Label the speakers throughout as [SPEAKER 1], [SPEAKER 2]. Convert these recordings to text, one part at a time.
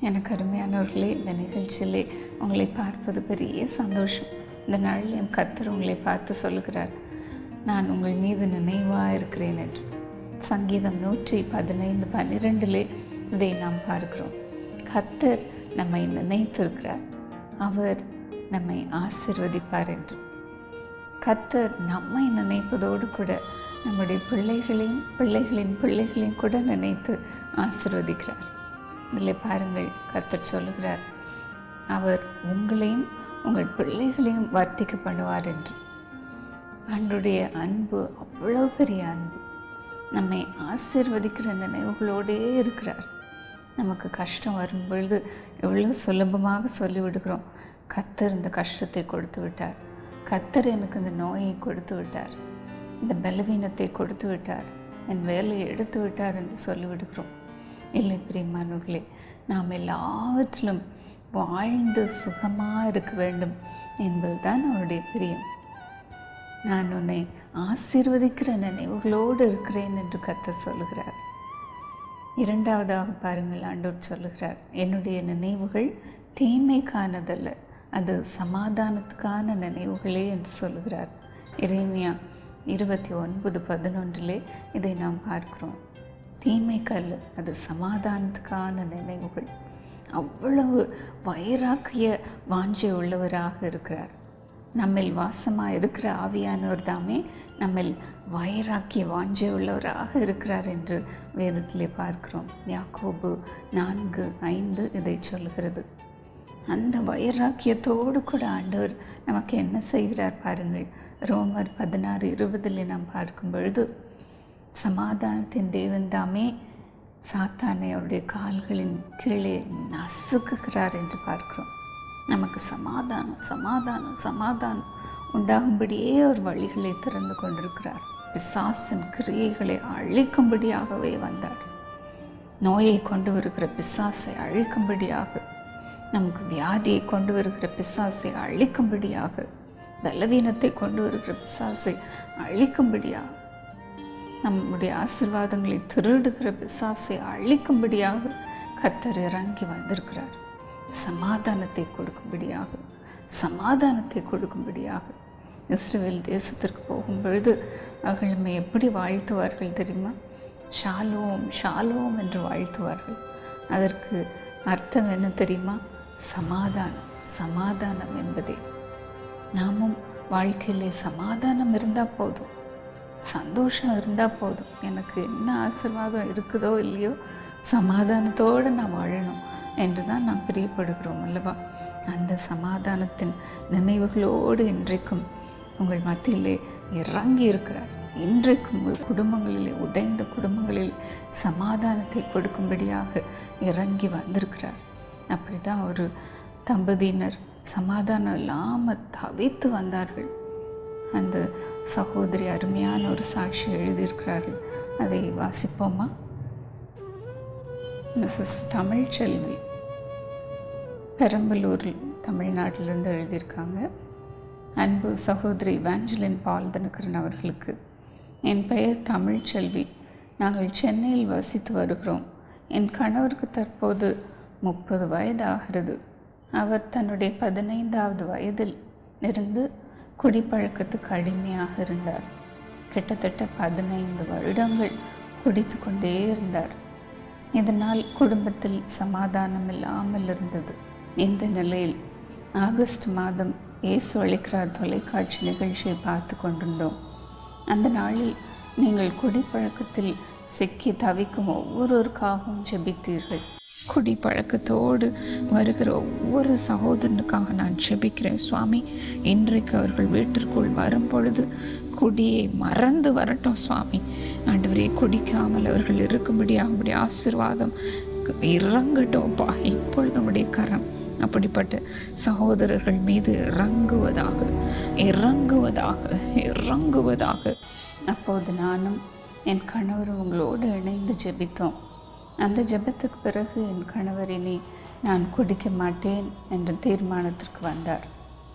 [SPEAKER 1] எனக்கு அருமையானவர்களே இந்த நிகழ்ச்சியிலே உங்களை பார்ப்பது பெரிய சந்தோஷம் இந்த நாளில் என் கத்தர் உங்களை பார்த்து சொல்லுகிறார் நான் உங்கள் மீது நினைவாக இருக்கிறேன் என்று சங்கீதம் நூற்றி பதினைந்து பன்னிரெண்டிலே இதை நாம் பார்க்கிறோம் கத்தர் நம்மை நினைத்திருக்கிறார் அவர் நம்மை ஆசிர்வதிப்பார் என்று கத்தர் நம்மை நினைப்பதோடு கூட நம்முடைய பிள்ளைகளையும் பிள்ளைகளின் பிள்ளைகளையும் கூட நினைத்து ஆசிர்வதிக்கிறார் இதில் பாருங்கள் கத்தர் சொல்லுகிறார் அவர் உங்களையும் உங்கள் பிள்ளைகளையும் வர்த்திக்க பண்ணுவார் என்று அன்றுடைய அன்பு அவ்வளோ பெரிய அன்பு நம்மை ஆசீர்வதிக்கிற நினைவுகளோடே இருக்கிறார் நமக்கு கஷ்டம் வரும் பொழுது எவ்வளோ சுலபமாக சொல்லிவிடுகிறோம் கத்தர் இந்த கஷ்டத்தை கொடுத்து விட்டார் கத்தர் எனக்கு இந்த நோயை கொடுத்து விட்டார் இந்த பலவீனத்தை கொடுத்து விட்டார் என் வேலையை எடுத்து விட்டார் என்று சொல்லிவிடுகிறோம் இல்லை பிரியமானவர்களே நாம் எல்லாவற்றிலும் வாழ்ந்து சுகமாக இருக்க வேண்டும் என்பதுதான் அவருடைய பிரியம் நான் உன்னை ஆசீர்வதிக்கிற நினைவுகளோடு இருக்கிறேன் என்று கத்தர் சொல்லுகிறார் இரண்டாவதாக பாருங்கள் ஆண்டோர் சொல்லுகிறார் என்னுடைய நினைவுகள் தீமைக்கானதல்ல அது சமாதானத்துக்கான நினைவுகளே என்று சொல்லுகிறார் இறைமையா இருபத்தி ஒன்பது பதினொன்றிலே இதை நாம் பார்க்கிறோம் தீமைக்கல்ல அது சமாதானத்துக்கான நினைவுகள் அவ்வளவு வைராக்கிய வாஞ்சை உள்ளவராக இருக்கிறார் நம்மில் வாசமாக இருக்கிற ஆவியானவர் தாமே நம்மில் வைராக்கிய வாஞ்சை உள்ளவராக இருக்கிறார் என்று வேதத்திலே பார்க்கிறோம் யாக்கோபு நான்கு ஐந்து இதை சொல்கிறது அந்த வைராக்கியத்தோடு கூட ஆண்டவர் நமக்கு என்ன செய்கிறார் பாருங்கள் ரோமர் பதினாறு இருபதில் நாம் பார்க்கும் பொழுது சமாதானத்தின் தேவன் தாமே சாத்தானை அவருடைய கால்களின் கீழே நசுக்குகிறார் என்று பார்க்கிறோம் நமக்கு சமாதானம் சமாதானம் சமாதானம் உண்டாகும்படியே ஒரு வழிகளை திறந்து கொண்டிருக்கிறார் பிசாசின் கிரியைகளை அழிக்கும்படியாகவே வந்தார் நோயை கொண்டு வருகிற பிசாசை அழிக்கும்படியாக நமக்கு வியாதியை கொண்டு வருகிற பிசாசை அழிக்கும்படியாக பலவீனத்தை கொண்டு வருகிற பிசாசை அழிக்கும்படியாக நம்முடைய ஆசிர்வாதங்களை திருடுகிற பிசாசை அழிக்கும்படியாக கத்தர் இறங்கி வந்திருக்கிறார் சமாதானத்தை கொடுக்கும்படியாக சமாதானத்தை கொடுக்கும்படியாக இஸ்ரேல் தேசத்திற்கு போகும் பொழுது அவர்கள் நம்மை எப்படி வாழ்த்துவார்கள் தெரியுமா ஷாலோம் ஷாலோம் என்று வாழ்த்துவார்கள் அதற்கு அர்த்தம் என்ன தெரியுமா சமாதானம் சமாதானம் என்பதே நாமும் வாழ்க்கையிலே சமாதானம் இருந்தால் போதும் சந்தோஷம் இருந்தால் போதும் எனக்கு என்ன ஆசீர்வாதம் இருக்குதோ இல்லையோ சமாதானத்தோடு நான் வாழணும் என்று தான் நாம் பிரியப்படுகிறோம் அல்லவா அந்த சமாதானத்தின் நினைவுகளோடு இன்றைக்கும் உங்கள் மத்தியிலே இறங்கி இருக்கிறார் இன்றைக்கும் உங்கள் குடும்பங்களிலே உடைந்த குடும்பங்களில் சமாதானத்தை கொடுக்கும்படியாக இறங்கி வந்திருக்கிறார் அப்படி தான் ஒரு தம்பதியினர் சமாதானம் இல்லாமல் தவித்து வந்தார்கள் அந்த சகோதரி அருமையான ஒரு சாட்சி எழுதியிருக்கிறார்கள் அதை வாசிப்போமா மிஸ்ஸஸ் தமிழ்ச்செல்வி பெரம்பலூரில் தமிழ்நாட்டிலிருந்து எழுதியிருக்காங்க அன்பு சகோதரி வேஞ்சலின் பால் தினகரன் அவர்களுக்கு என் பெயர் தமிழ்ச்செல்வி நாங்கள் சென்னையில் வசித்து வருகிறோம் என் கணவருக்கு தற்போது முப்பது வயது ஆகிறது அவர் தன்னுடைய பதினைந்தாவது வயதில் இருந்து குடிப்பழக்கத்துக்கு அடிமையாக இருந்தார் கிட்டத்தட்ட பதினைந்து வருடங்கள் குடித்து கொண்டே இருந்தார் இதனால் குடும்பத்தில் சமாதானம் இல்லாமல் இருந்தது இந்த நிலையில் ஆகஸ்ட் மாதம் இயேசு அளிக்கிறார் தொலைக்காட்சி நிகழ்ச்சியை பார்த்து கொண்டிருந்தோம் அந்த நாளில் நீங்கள் குடிப்பழக்கத்தில் சிக்கி தவிக்கும் ஒவ்வொருவருக்காகவும் ஜெபித்தீர்கள் குடிப்பழக்கத்தோடு வருகிற ஒவ்வொரு சகோதரனுக்காக நான் ஜெபிக்கிறேன் சுவாமி இன்றைக்கு அவர்கள் வீட்டிற்குள் வரும் பொழுது குடியை மறந்து வரட்டும் சுவாமி ஆண்டவரே குடிக்காமல் அவர்கள் இருக்கும்படி அவங்களுடைய ஆசிர்வாதம் இறங்கட்டோப்பா இப்பொழுது உங்களுடைய கரம் அப்படிப்பட்ட சகோதரர்கள் மீது இறங்குவதாக இறங்குவதாக இறங்குவதாக அப்போது நானும் என் கணவரும் உங்களோடு இணைந்து ஜெபித்தோம் அந்த ஜெபத்துக்கு பிறகு என் கணவர் இனி நான் குடிக்க மாட்டேன் என்ற தீர்மானத்திற்கு வந்தார்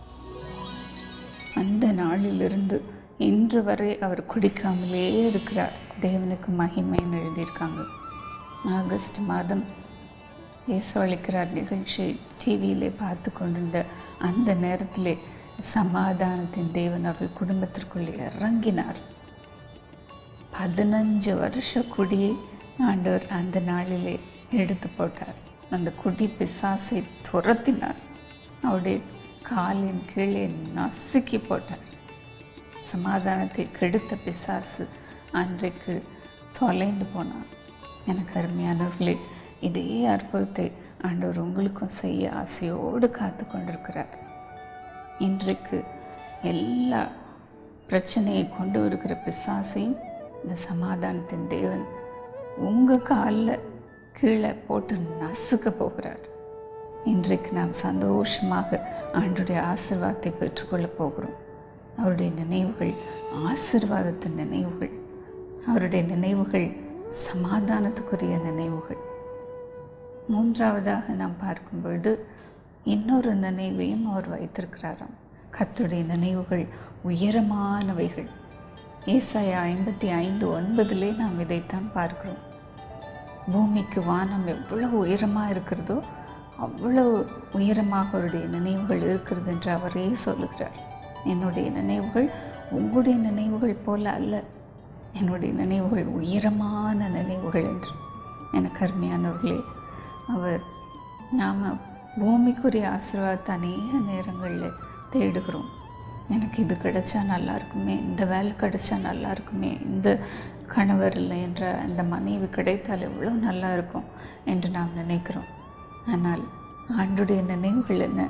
[SPEAKER 1] அந்த நாளிலிருந்து இன்று வரை அவர் குடிக்காமலே இருக்கிறார் தேவனுக்கு மகிமைன்னு எழுதியிருக்காங்க ஆகஸ்ட் மாதம் இயேசு அளிக்கிறார் நிகழ்ச்சி டிவியிலே பார்த்து கொண்டிருந்த அந்த நேரத்திலே சமாதானத்தின் தேவன் அவர்கள் குடும்பத்திற்குள்ளே இறங்கினார் பதினஞ்சு வருஷ குடியை ஆண்டவர் அந்த நாளிலே எடுத்து போட்டார் அந்த குடி பிசாசை துரத்தினார் அவருடைய காலின் கீழே நசுக்கி போட்டார் சமாதானத்தை கெடுத்த பிசாசு அன்றைக்கு தொலைந்து போனான் எனக்கு அருமையானவர்களே இதே அற்புதத்தை ஆண்டவர் உங்களுக்கும் செய்ய ஆசையோடு காத்து கொண்டிருக்கிறார் இன்றைக்கு எல்லா பிரச்சனையை கொண்டு வருகிற பிசாசையும் இந்த சமாதானத்தின் தேவன் உங்கள் காலில் கீழே போட்டு நசுக்க போகிறார் இன்றைக்கு நாம் சந்தோஷமாக ஆண்டுடைய ஆசிர்வாதத்தை பெற்றுக்கொள்ளப் போகிறோம் அவருடைய நினைவுகள் ஆசிர்வாதத்தின் நினைவுகள் அவருடைய நினைவுகள் சமாதானத்துக்குரிய நினைவுகள் மூன்றாவதாக நாம் பார்க்கும் பொழுது இன்னொரு நினைவையும் அவர் வைத்திருக்கிறாராம் கர்த்தருடைய நினைவுகள் உயரமானவைகள் ஏசாயா ஐம்பத்தி ஐந்து ஒன்பதிலே நாம் இதைத்தான் பார்க்கிறோம் பூமிக்கு வானம் எவ்வளவு உயரமாக இருக்கிறதோ அவ்வளவு உயரமாக அவருடைய நினைவுகள் இருக்கிறது என்று அவரே சொல்லுகிறார் என்னுடைய நினைவுகள் உங்களுடைய நினைவுகள் போல அல்ல என்னுடைய நினைவுகள் உயரமான நினைவுகள் என்று எனக்கு அருமையானவர்களே அவர் நாம் பூமிக்குரிய ஆசீர்வாதத்தை அநேக நேரங்களில் தேடுகிறோம் எனக்கு இது கிடைச்சா நல்லா இருக்குமே இந்த வேலை கிடைச்சா நல்லா இருக்குமே இந்த கணவர் இல்லை என்ற அந்த மனைவி கிடைத்தால் எவ்வளோ நல்லா இருக்கும் என்று நாம் நினைக்கிறோம் ஆனால் ஆண்டுடைய நினைவுகள் என்ன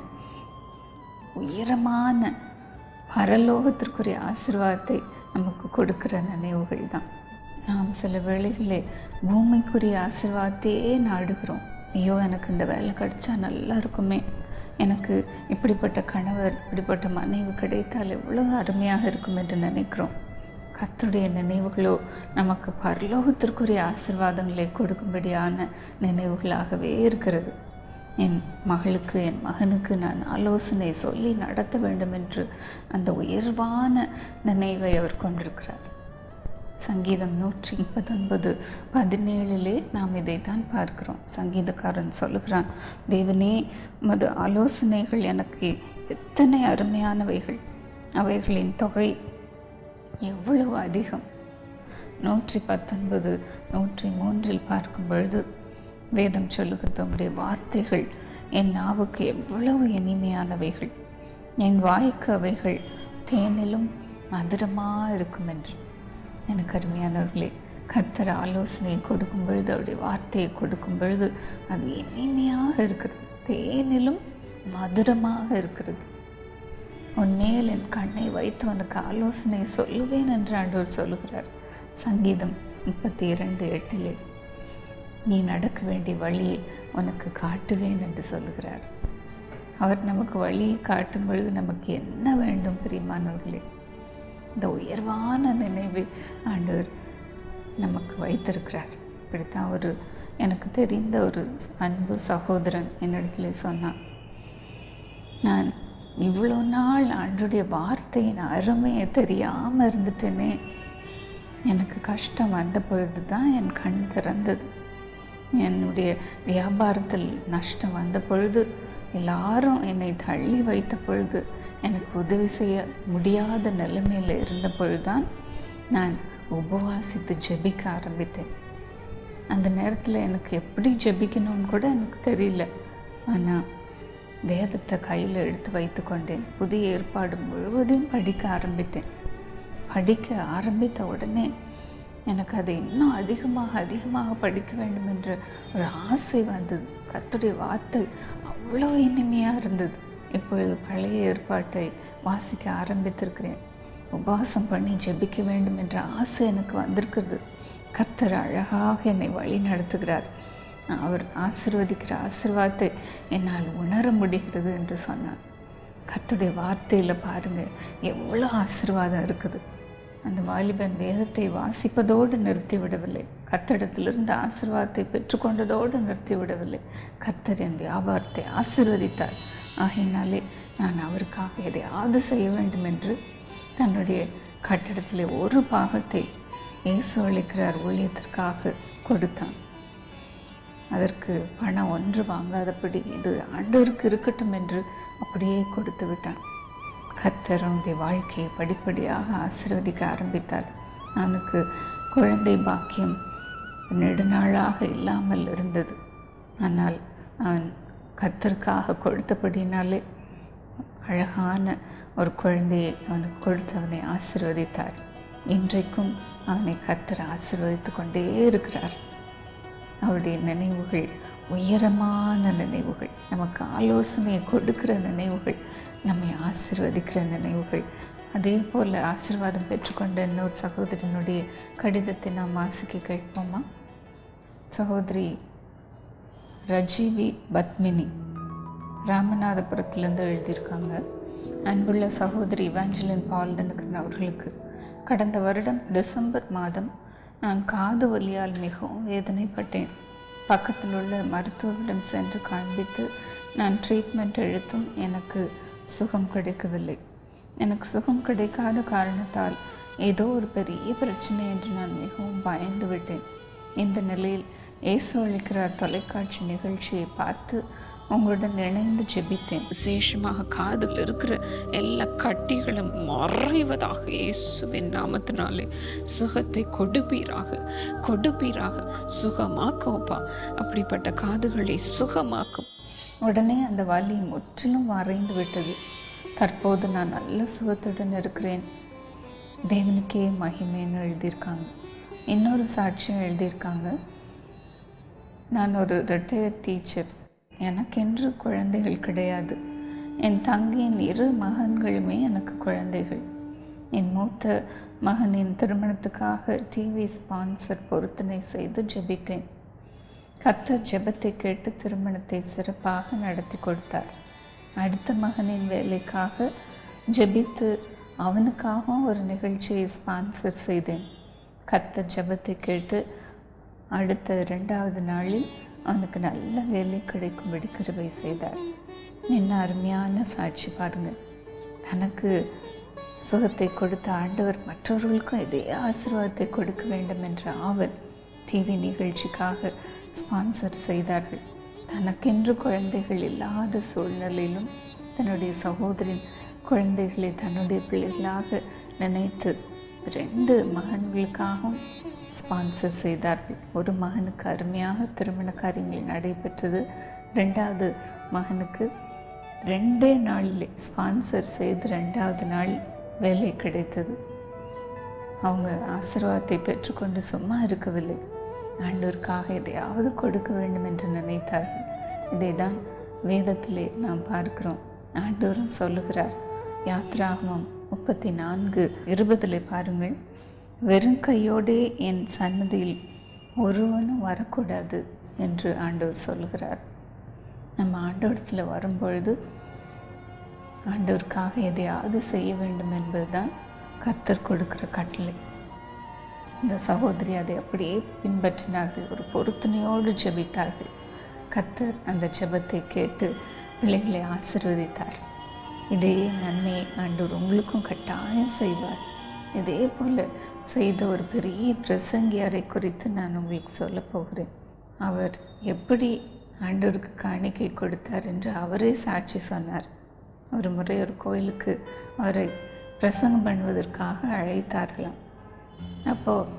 [SPEAKER 1] உயரமான பரலோகத்திற்குரிய ஆசீர்வாதத்தை நமக்கு கொடுக்கிற நினைவுகள் தான் நாம் சில வேளைகளில் பூமிக்குரிய ஆசீர்வாதத்தையே நாடுகிறோம் ஐயோ எனக்கு இந்த வேலை கிடைச்சா நல்லா இருக்குமே எனக்கு இப்படிப்பட்ட கணவர் இப்படிப்பட்ட மனைவி கிடைத்தால் எவ்வளோ அருமையாக இருக்கும் என்று நினைக்கிறோம் கர்த்தருடைய நினைவுகளோ நமக்கு பரலோகத்திற்குரிய ஆசீர்வாதங்களை கொடுக்கும்படியான நினைவுகளாகவே இருக்கிறது என் மகளுக்கு என் மகனுக்கு நான் ஆலோசனை சொல்லி நடத்த வேண்டும் என்று அந்த உயர்வான நினைவை அவர் கொண்டிருக்கிறார் சங்கீதம் நூற்றி முப்பத்தொன்பது பதினேழிலே நாம் இதைத்தான் பார்க்கிறோம் சங்கீதக்காரன் சொல்லுகிறான் தேவனே மது ஆலோசனைகள் எனக்கு எத்தனை அருமையானவைகள் அவைகளின் தொகை எவ்வளவு அதிகம் நூற்றி பத்தொன்பது நூற்றி மூன்றில் பார்க்கும் பொழுது வேதம் சொல்லுகிறது உம்முடைய வார்த்தைகள் என் நாவுக்கு எவ்வளவு இனிமையானவைகள் என் வாய்க்கு அவைகள் தேனிலும் மதுரமாக இருக்கும் என்று எனக்கு அருமையானவர்களே கர்த்தர் ஆலோசனையை கொடுக்கும் பொழுது அவருடைய வார்த்தையை கொடுக்கும் பொழுது அது இனிமையாக இருக்கிறது தேனிலும் மதுரமாக இருக்கிறது உன்மேல் என் கண்ணை வைத்து உனக்கு ஆலோசனை சொல்லுவேன் என்று ஆண்டவர் சொல்லுகிறார் சங்கீதம் முப்பத்தி இரண்டு எட்டிலே நீ நடக்க வேண்டிய வழியை உனக்கு காட்டுவேன் என்று சொல்லுகிறார் அவர் நமக்கு வழியை காட்டும் பொழுது நமக்கு என்ன வேண்டும் பிரியமானவர்களே இந்த உயர்வான நினைவை ஆண்டவர் நமக்கு வைத்திருக்கிறார் இப்படித்தான் ஒரு எனக்கு தெரிந்த ஒரு அன்பு சகோதரன் என்னிடத்துல சொன்னான் நான் இவ்வளோ நாள் ஆண்டுடைய வார்த்தையின் அருமையை தெரியாமல் இருந்துட்டேனே எனக்கு கஷ்டம் வந்த பொழுது தான் என் கண் திறந்தது என்னுடைய வியாபாரத்தில் நஷ்டம் வந்த பொழுது எல்லாரும் என்னை தள்ளி வைத்த பொழுது எனக்கு உதவி செய்ய முடியாத நிலைமையில் இருந்த பொழுதுதான் நான் உபவாசித்து ஜெபிக்க ஆரம்பித்தேன் அந்த நேரத்தில் எனக்கு எப்படி ஜெபிக்கணும்னு கூட எனக்கு தெரியல ஆனால் வேதத்தை கையில் எடுத்து வைத்து கொண்டேன் புதிய ஏற்பாடு முழுவதையும் படிக்க ஆரம்பித்தேன் படிக்க ஆரம்பித்த உடனே எனக்கு அதை இன்னும் அதிகமாக அதிகமாக படிக்க வேண்டும் என்ற ஒரு ஆசை வந்தது கர்த்தருடைய வார்த்தை அவ்வளோ இனிமையாக இருந்தது இப்பொழுது பழைய ஏற்பாட்டை வாசிக்க ஆரம்பித்திருக்கிறேன் உபவாசம் பண்ணி ஜெபிக்க வேண்டும் என்ற ஆசை எனக்கு வந்திருக்கிறது கர்த்தர் அழகாக என்னை வழி நடத்துகிறார் அவர் ஆசிர்வதிக்கிற ஆசிர்வாதத்தை என்னால் உணர முடிகிறது என்று சொன்னார் கர்த்தருடைய வார்த்தையில் பாருங்கள் எவ்வளோ ஆசிர்வாதம் இருக்குது அந்த வாலிபன் வேதத்தை வாசிப்பதோடு நிறுத்தி விடவில்லை கர்த்தரிடத்திலிருந்து ஆசிர்வாதத்தை பெற்றுக்கொண்டதோடு நிறுத்தி விடவில்லை கர்த்தர் என் வியாபாரத்தை ஆசிர்வதித்தார் ஆகையினாலே நான் அவருக்காக எதையாவது செய்ய வேண்டும் என்று தன்னுடைய கட்டிடத்திலே ஒரு பாகத்தை இயேசு அளிக்கிறார் ஊழியத்திற்காக கொடுத்தான் அதற்கு பணம் ஒன்று வாங்காதபடி இது ஆண்டவருக்கு இருக்கட்டும் என்று அப்படியே கொடுத்து விட்டான் கர்த்தர் அவனுடைய வாழ்க்கையை படிப்படியாக ஆசீர்வதிக்க ஆரம்பித்தார் அவனுக்கு குழந்தை பாக்கியம் நெடுநாளாக இல்லாமல் இருந்தது ஆனால் அவன் கர்த்தருக்காக கொடுத்தபடினாலே அழகான ஒரு குழந்தையை அவனுக்கு கொடுத்து அவனை ஆசீர்வதித்தார் இன்றைக்கும் அவனை கர்த்தர் ஆசீர்வதித்து கொண்டே இருக்கிறார் அவருடைய நினைவுகள் உயரமான நினைவுகள் நமக்கு ஆலோசனையை கொடுக்கிற நினைவுகள் நம்மை ஆசீர்வதிக்கிற நினைவுகள் அதே போல் ஆசீர்வாதம் பெற்றுக்கொண்ட இன்னொரு சகோதரனுடைய கடிதத்தை நாம் வாசிக்க கேட்போமா சகோதரி ரஜீவி பத்மினி ராமநாதபுரத்துலேருந்து எழுதியிருக்காங்க அன்புள்ள சகோதரி இவாஞ்சலின் பால்தனுக்கன் அவர்களுக்கு கடந்த வருடம் டிசம்பர் மாதம் நான் காது வலியால் மிகவும் வேதனைப்பட்டேன் பக்கத்தில் உள்ள மருத்துவரிடம் சென்று காண்பித்து நான் ட்ரீட்மெண்ட் எடுத்தும் எனக்கு சுகம் கிடைக்கவில்லை எனக்கு சுகம் கிடைக்காத காரணத்தால் ஏதோ ஒரு பெரிய பிரச்சனை என்று நான் மிகவும் பயந்து விட்டேன் இந்த நிலையில் இயேசு அளிக்கிறார் தொலைக்காட்சி நிகழ்ச்சியை பார்த்து உங்களுடன் இணைந்து ஜெபித்தேன்
[SPEAKER 2] விசேஷமாக காதில் இருக்கிற எல்லா கட்டிகளும் மறைவதாக இயேசுவின் நாமத்தினாலே சுகத்தை கொடுப்பீராக கொடுப்பீராக சுகமாக்கப்பா அப்படிப்பட்ட காதுகளை சுகமாக்கும்
[SPEAKER 1] உடனே அந்த வலி முற்றிலும் மறைந்து விட்டது தற்போது நான் நல்ல சுகத்துடன் இருக்கிறேன் தேவனுக்கே மகிமைன்னு எழுதியிருக்காங்க இன்னொரு சாட்சியம் எழுதியிருக்காங்க நான் ஒரு ரிட்டையர்ட் டீச்சர் எனக்கென்று குழந்தைகள் கிடையாது என் தங்கையின் இரு மகன்களுமே எனக்கு குழந்தைகள் என் மூத்த மகனின் திருமணத்துக்காக டிவி ஸ்பான்சர் பொருத்தனை செய்து ஜெபித்தேன் கர்த்தர் ஜெபத்தை கேட்டு திருமணத்தை சிறப்பாக நடத்தி கொடுத்தார் அடுத்த மகனின் வேலைக்காக ஜெபித்து அவனுக்காகவும் ஒரு நிகழ்ச்சியை ஸ்பான்சர் செய்தேன் கர்த்தர் ஜெபத்தை கேட்டு அடுத்த இரண்டாவது நாளில் அவனுக்கு நல்ல வேலை கிடைக்கும்படி கிருபை செய்தார் என்ன அருமையான சாட்சி பாருங்கள் தனக்கு சுகத்தை கொடுத்த ஆண்டவர் மற்றவர்களுக்கும் இதே ஆசீர்வாதத்தை கொடுக்க வேண்டும் என்ற ஆவல் டிவி நிகழ்ச்சிக்காக ஸ்பான்சர் செய்தார்கள் தனக்கென்று குழந்தைகள் இல்லாத சூழ்நிலையிலும் தன்னுடைய சகோதரின் குழந்தைகளை தன்னுடைய பிள்ளைகளாக நினைத்து ரெண்டு மகன்களுக்காகவும் ஸ்பான்சர் செய்தார்கள் ஒரு மகனுக்கு அருமையாக திருமண காரியங்கள் நடைபெற்றது ரெண்டாவது மகனுக்கு ரெண்டே நாளில் ஸ்பான்சர் செய்து ரெண்டாவது நாள் வேலை கிடைத்தது அவங்க ஆசீர்வாதத்தை பெற்றுக்கொண்டு சும்மா இருக்கவில்லை ஆண்டோருக்காக எதையாவது கொடுக்க வேண்டும் என்று நினைத்தார்கள் இதை தான் வேதத்திலே நாம் பார்க்கிறோம் ஆண்டோரும் சொல்லுகிறார் யாத்ராகமம் முப்பத்தி நான்கு இருபதில் பாருங்கள் வெறும் கையோடே என் சன்னதியில் ஒருவனும் வரக்கூடாது என்று ஆண்டவர் சொல்லுகிறார் நம்ம ஆண்டவரத்தில் வரும்பொழுது ஆண்டவருக்காக எதையாவது செய்ய வேண்டும் என்பதுதான் கர்த்தர் கொடுக்கிற கட்டளை இந்த சகோதரி அதை அப்படியே பின்பற்றினார்கள் ஒரு பொருத்தனையோடு ஜெபித்தார்கள் கர்த்தர் அந்த ஜெபத்தை கேட்டு பிள்ளைகளை ஆசிர்வதித்தார் இதே நன்மையை ஆண்டவர் உங்களுக்கும் கட்டாயம் செய்வார் இதே போல் செய்த ஒரு பெரிய பிரசங்கியாரை குறித்து நான் உங்களுக்கு சொல்ல போகிறேன் அவர் எப்படி ஆண்டவருக்கு காணிக்கை கொடுத்தார் என்று அவரே சாட்சி சொன்னார் ஒரு முறை ஒரு கோயிலுக்கு அவரை பிரசங்கம் பண்ணுவதற்காக அழைத்தார்களாம் அப்போது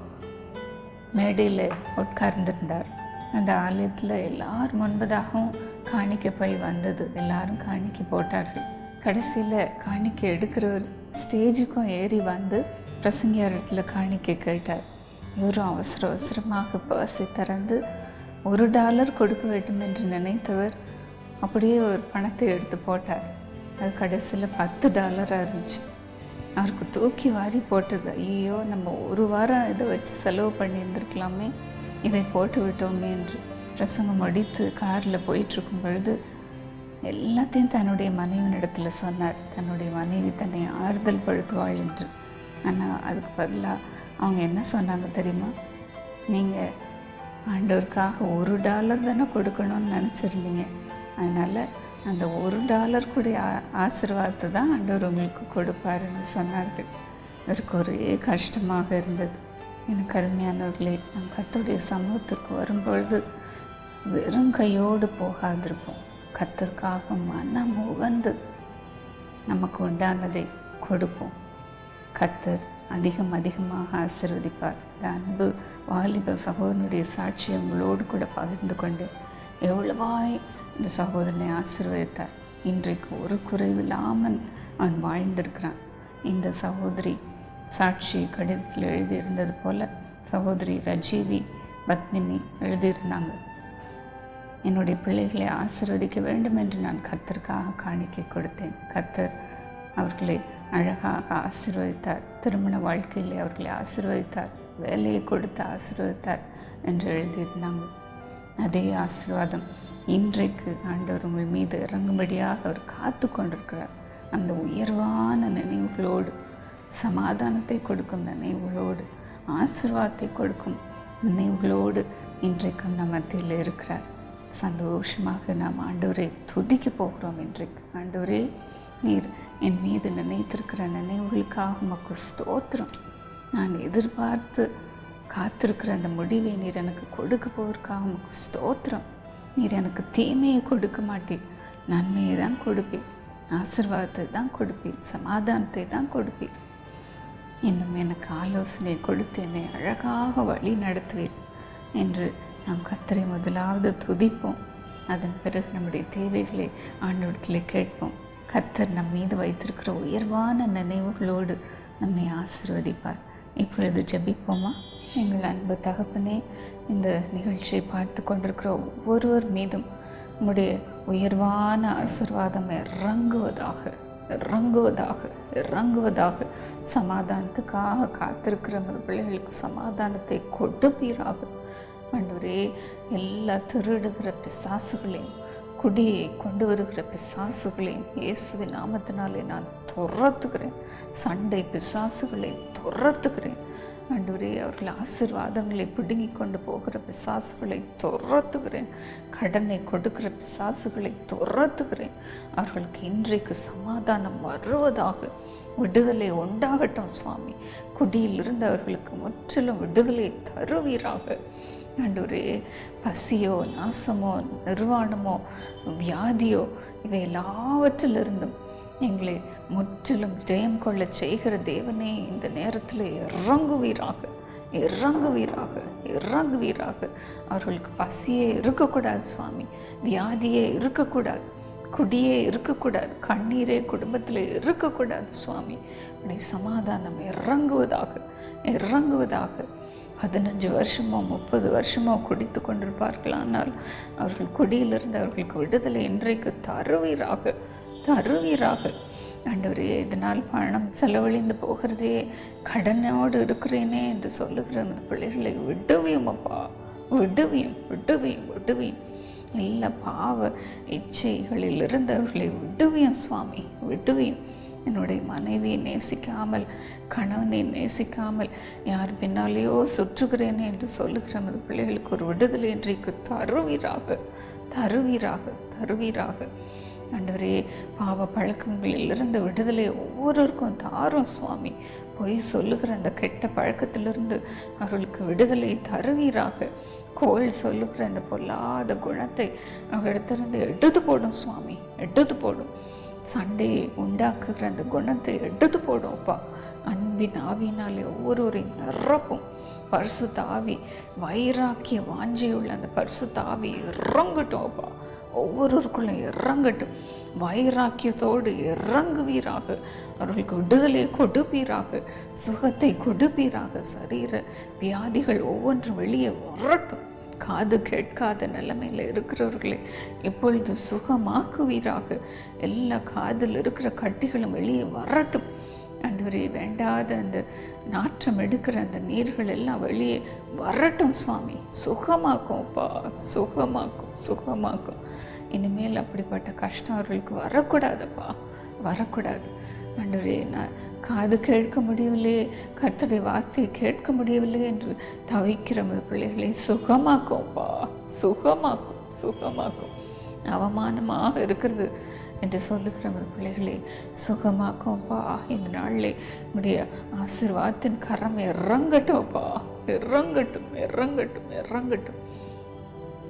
[SPEAKER 1] மேடையில் உட்கார்ந்திருந்தார் அந்த ஆலயத்தில் எல்லார் முன்பதாகவும் காணிக்கை போய் வந்தது எல்லாரும் காணிக்கை போட்டார்கள் கடைசியில் காணிக்கை எடுக்கிறவர் ஸ்டேஜுக்கும் ஏறி வந்து பிரசங்கியார் இடத்துல காணிக்கை கேட்டார் இவரும் அவசர அவசரமாக பர்ஸை திறந்து ஒரு டாலர் கொடுக்க வேண்டும் என்று நினைத்தவர் அப்படியே ஒரு பணத்தை எடுத்து போட்டார் அது கடைசியில் பத்து டாலராக இருந்துச்சு அவருக்கு தூக்கி வாரி போட்டது ஐயோ நம்ம ஒரு வாரம் இதை வச்சு செலவு பண்ணியிருந்திருக்கலாமே இதை போட்டு விட்டோமே என்று பிரசங்கம் முடித்து காரில் போயிட்டுருக்கும் பொழுது எல்லாத்தையும் தன்னுடைய மனைவியிடத்தில் சொன்னார் தன்னுடைய மனைவி தன்னை ஆறுதல் படுத்துவாள் என்று ஆனால் அதுக்கு பதிலாக அவங்க என்ன சொன்னாங்க தெரியுமா நீங்கள் ஆண்டவருக்காக ஒரு டாலர் தானே கொடுக்கணும்னு நினச்சிருந்தீங்க அதனால் அந்த ஒரு டாலர் கூட ஆ- ஆசீர்வாதத்தை தான் ஆண்டவர் உங்களுக்கு கொடுப்பாருன்னு சொன்னார்கள் இவருக்கு ஒரே கஷ்டமாக இருந்தது எனக்கு அருமையானவர்களே நம் கர்த்தருடைய சமூகத்திற்கு வரும்பொழுது வெறும் கையோடு போகாதிருப்போம் கத்தருக்காக மனம் உவந்து நமக்கு உண்டானதை கொடுப்போம் கத்தர் அதிகம் அதிகமாக ஆசீர்வதிப்பார் இந்த அன்பு வாலிப சகோதரனுடைய சாட்சியை உங்களோடு கூட பகிர்ந்து கொண்டு எவ்வளவாய் இந்த சகோதரனை ஆசீர்வதித்தார் இன்றைக்கு ஒரு குறைவில்லாமல் அவன் வாழ்ந்திருக்கிறான் இந்த சகோதரி சாட்சி கடிதத்தில் எழுதியிருந்தது போல சகோதரி ரஜீவி பத்மினி எழுதியிருந்தாங்க என்னுடைய பிள்ளைகளை ஆசீர்வதிக்க வேண்டும் என்று நான் கர்த்தருக்காக காணிக்கை கொடுத்தேன் கர்த்தர் அவர்களை அழகாக ஆசீர்வதித்தார் திருமண வாழ்க்கையிலே அவர்களை ஆசீர்வதித்தார் வேலையை கொடுத்து ஆசீர்வதித்தார் என்று எழுதியிருந்தாங்க அதே ஆசீர்வாதம் இன்றைக்கு ஆண்டவர் உங்கள் மீது இறங்கும்படியாக அவர் காத்து கொண்டிருக்கிறார் அந்த உயர்வான நினைவுகளோடு சமாதானத்தை கொடுக்கும் நினைவுகளோடு ஆசீர்வாதத்தை கொடுக்கும் நினைவுகளோடு இன்றைக்கும் நம் மத்தியில் இருக்கிறார் சந்தோஷமாக நாம் ஆண்டவரை துதிக்க போகிறோம் இன்றைக்கு ஆண்டவரே நீர் என் மீது நினைத்திருக்கிற நினைவுகளுக்காக உமக்கு ஸ்தோத்திரம் நான் எதிர்பார்த்து காத்திருக்கிற அந்த முடிவை நீர் எனக்கு கொடுக்க போவதற்காக உமக்கு ஸ்தோத்திரம் நீர் எனக்கு தீமையை கொடுக்க மாட்டீர் நன்மையை தான் கொடுப்பீர் ஆசீர்வாதத்தை தான் கொடுப்பீர் சமாதானத்தை தான் கொடுப்பீர் இன்னும் எனக்கு ஆலோசனை கொடுத்து என்னை அழகாக வழி நடத்துவீர் என்று நாம் கத்தரை முதலாவது துதிப்போம் அதன் பிறகு நம்முடைய தேவைகளை ஆண்டவரத்தில் கேட்போம் கத்தர் நம் மீது வைத்திருக்கிற உயர்வான நினைவுகளோடு நம்மை ஆசிர்வதிப்பார் இப்பொழுது ஜெபிப்போமா எங்கள் அன்பு தகப்பனே இந்த நிகழ்ச்சியை பார்த்து கொண்டிருக்கிற ஒவ்வொருவர் மீதும் உம்முடைய உயர்வான ஆசிர்வாதம் இறங்குவதாக இறங்குவதாக இறங்குவதாக சமாதானத்துக்காக காத்திருக்கிற அந்த பிள்ளைகளுக்கு சமாதானத்தை கொடுப்பீராக ஆண்டவரே எல்லா திருடுகிற பிசாசுகளையும் குடியை கொண்டு வருகிற பிசாசுகளையும் இயேசுவின் நாமத்தினாலே நான் துரத்துகிறேன் சண்டை பிசாசுகளை துரத்துகிறேன் ஆண்டவரே அவர்கள் ஆசீர்வாதங்களை பிடுங்கி கொண்டு போகிற பிசாசுகளை துரத்துகிறேன் கடனை கொடுக்கிற பிசாசுகளை துரத்துகிறேன் அவர்களுக்கு இன்றைக்கு சமாதானம் வருவதாக விடுதலை உண்டாகட்டும் சுவாமி குடியிலிருந்து அவர்களுக்கு முற்றிலும் விடுதலை தருவீராக ஆண்டவரே பசியோ நாசமோ நிர்வாணமோ வியாதியோ இவை எல்லாவற்றிலிருந்தும் எங்களை முற்றிலும் ஜெயம் கொள்ள செய்கிற தேவனே இந்த நேரத்தில் இறங்குவீராக இறங்குவீராக இறங்குவீராக அவர்களுக்கு பசியே இருக்கக்கூடாது சுவாமி வியாதியே இருக்கக்கூடாது குடியே இருக்கக்கூடாது கண்ணீரே குடும்பத்தில் இருக்கக்கூடாது சுவாமி உடைய சமாதானம் இறங்குவதாக இறங்குவதாக பதினஞ்சு வருஷமோ முப்பது வருஷமோ குடித்து கொண்டிருப்பார்களானால் அவர்கள் குடியிலிருந்து அவர்களுக்கு விடுதலை இன்றைக்கு தருவீராக தருவீராக ஆண்டவரே இதனால் பணம் செலவழிந்து போகிறதே கடனோடு இருக்கிறேனே என்று சொல்லுகிற அந்த பிள்ளைகளை விடுவியும் அப்பா விடுவியும் விடுவியும் விடுவியும் எல்லா பாவ இச்சைகளிலிருந்து அவர்களை விடுவியும் சுவாமி விடுவியும் என்னுடைய மனைவியை நேசிக்காமல் கணவனை நேசிக்காமல் யார் பின்னாலேயோ சுற்றுகிறேனே என்று சொல்லுகிற அந்த பிள்ளைகளுக்கு ஒரு விடுதலை இன்றைக்கு தருவீராக தருவீராக தருவீராக ஆண்டவரே பாவ பழக்கங்களிலிருந்து விடுதலை ஒவ்வொருவருக்கும் தாரும் சுவாமி பொய் சொல்லுகிற அந்த கெட்ட பழக்கத்திலிருந்து அவர்களுக்கு விடுதலை தருவீராக கோள் சொல்லுகிற அந்த பொல்லாத குணத்தை அவர்களிடத்திலிருந்து எடுத்து போடும் சுவாமி எடுத்து போடும் சண்டையை உண்டாக்குகிற அந்த குணத்தை எடுத்து போடும் அப்பா அன்பின் ஆவியினாலே ஒவ்வொருவரையும் நிரப்பும் பரிசு தாவி வைராக்கிய வாஞ்சியுள்ள அந்த பரிசு தாவி இறங்கட்டும் அப்பா ஒவ்வொருவருக்குள்ள இறங்கட்டும் வைராக்கியத்தோடு இறங்குவீராக அவர்களுக்கு விடுதலை கொடுப்பீராக சுகத்தை கொடுப்பீராக சரீர வியாதிகள் ஒவ்வொன்றும் வெளியே வரட்டும் காது கேட்காத நிலைமையில் இருக்கிறவர்களை இப்பொழுது சுகமாக்குவீராக எல்லா காதில் இருக்கிற கட்டிகளும் வெளியே வரட்டும் ஆண்டவரே வேண்டாத அந்த நாற்றம் எடுக்கிற அந்த நீர்கள் எல்லாம் வெளியே வரட்டும் சுவாமி சுகமாக்கும் அப்பா சுகமாக்கும் சுகமாக்கும் இனிமேல் அப்படிப்பட்ட கஷ்டம் அவர்களுக்கு வரக்கூடாதப்பா வரக்கூடாது ஆண்டவரே நான் காது கேட்க முடியவில்லையே கர்த்தருடைய வார்த்தையை கேட்க முடியவில்லை என்று தவிக்கிற அந்த பிள்ளைகளை சுகமாக்கும்ப்பா சுகமாக்கும் சுகமாக்கும் அவமானமாக இருக்கிறது என்று சொல்லுகிற அந்த பிள்ளைகளை சுகமாக்கும்ப்பா இந்த நாளில் உடைய ஆசீர்வாதத்தின் கரம் இறங்கட்டும்ப்பா இறங்கட்டும் இறங்கட்டும் இறங்கட்டும்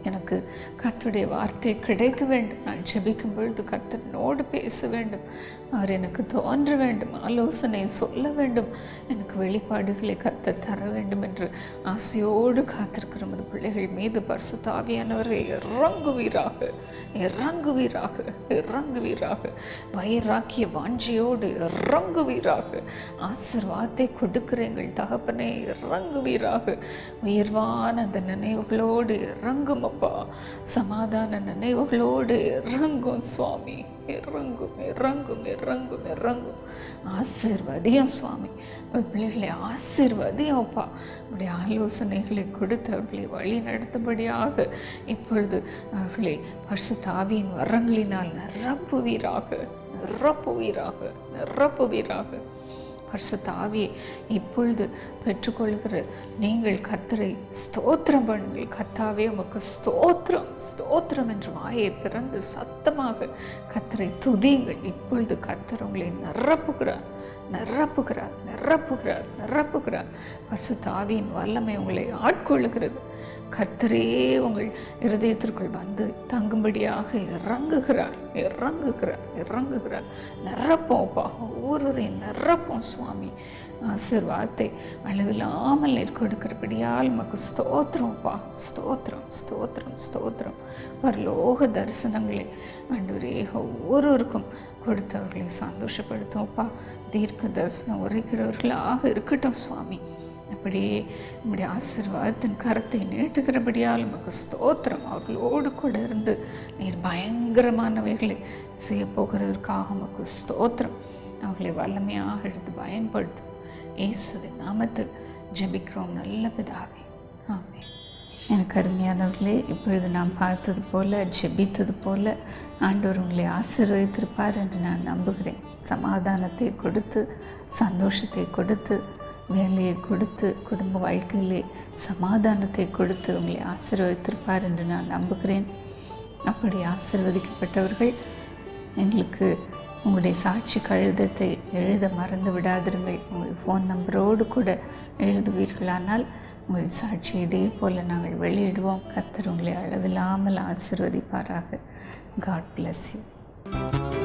[SPEAKER 1] எனக்கு கர்த்தருடைய வார்த்தை கிடைக்க வேண்டும் நான் ஜெபிக்கும் பொழுது கர்த்தனோடு பேச வேண்டும் அவர் எனக்கு தோன்ற வேண்டும் ஆலோசனை சொல்ல வேண்டும் எனக்கு வெளிப்பாடுகளை கர்த்தர் தர வேண்டும் என்று ஆசையோடு காத்திருக்கிற நமது பிள்ளைகள் மீது பரிசுத்த ஆவியானவரை இறங்குவீராக இறங்குவீராக இறங்குவீராக வயிறாக்கிய வாஞ்சியோடு இறங்குவீராக ஆசிர்வாதத்தை கொடுக்கிற எங்கள் தகப்பனே இறங்குவீராக உயர்வான அந்த நினைவுகளோடு இறங்கும் அப்பா சமாதான நினைவுகளோடு இறங்கும் சுவாமி இறங்கும் இறங்கும் இறங்கும் இறங்கும் ஆசிர்வதியம் சுவாமி உங்கள் பிள்ளைகளை ஆசிர்வதியம் அப்பா உடைய ஆலோசனைகளை கொடுத்து அவர்களை வழி நடத்தும்படியாக இப்பொழுது அவர்களை பரிசு தாவியின் வரங்களினால் நிரப்புவீராக நிரப்புவீராக நிரப்புவீராக பரிசுத்த ஆவியை இப்பொழுது பெற்றுக்கொள்கிற நீங்கள் கத்தரை ஸ்தோத்திரம் பண்ணுங்கள் கத்தாவே உமக்கு ஸ்தோத்திரம் ஸ்தோத்திரம் என்று வாயை திறந்து சத்தமாக கத்தரை துதியுங்கள் இப்பொழுது கத்தர் உங்களை நிரப்புகிறார் நிரப்புகிறார் நிரப்புகிறார் நிரப்புகிறார் பரிசுத்த ஆவியின் வல்லமை உங்களை ஆட்கொள்ளுகிறது கர்த்தரே உங்கள் இருதயத்திற்குள் வந்து தங்கும்படியாக இறங்குகிறார் இறங்குகிறார் இறங்குகிறார் நிரப்போம்ப்பா ஒவ்வொருவரையும் நிரப்போம் சுவாமி ஆசிர்வாதத்தை அளவில்லாமல் கொடுக்கிறபடியால் நமக்கு ஸ்தோத்திரம்ப்பா ஸ்தோத்திரம் ஸ்தோத்திரம் ஸ்தோத்திரம் பரலோக தரிசனங்களை ஆண்டவரே ஒவ்வொருவருக்கும் கொடுத்தவர்களை சந்தோஷப்படுத்தும்ப்பா தீர்க்க தரிசனம் உரைக்கிறவர்களாக இருக்கட்டும் சுவாமி அப்படியே நம்முடைய ஆசீர்வாதத்தின் கரத்தை நீட்டுகிறபடியால் நமக்கு ஸ்தோத்திரம் அவர்களோடு கூட இருந்து நீர் பயங்கரமானவைகளை செய்ய போகிறதற்காக உமக்கு ஸ்தோத்திரம் அவர்களை வல்லமையாக எடுத்து பயன்படுத்தும் இயேசுவின் நாமத்தில் ஜெபிக்கிறோம் நல்ல பிதாவே ஆமென் எனக்கு அருமையானவர்களே இப்பொழுது நாம் பார்த்தது போல ஜெபித்தது போல ஆண்டவர் உங்களை ஆசீர்வதித்திருப்பார் என்று நான் நம்புகிறேன் சமாதானத்தை கொடுத்து சந்தோஷத்தை கொடுத்து வேலையை கொடுத்து குடும்ப வாழ்க்கையிலே சமாதானத்தை கொடுத்து உங்களை ஆசீர்வதித்திருப்பார் என்று நான் நம்புகிறேன் அப்படி ஆசீர்வதிக்கப்பட்டவர்கள் எங்களுக்கு உங்களுடைய சாட்சி கழுதத்தை எழுத மறந்து விடாதிருங்கள் உங்கள் ஃபோன் நம்பரோடு கூட எழுதுவீர்களானால் உங்கள் சாட்சி இதே போல் நாங்கள் வெளியிடுவோம் கத்தர் உங்களை அளவில்லாமல் ஆசீர்வதிப்பாராக காட் bless யூ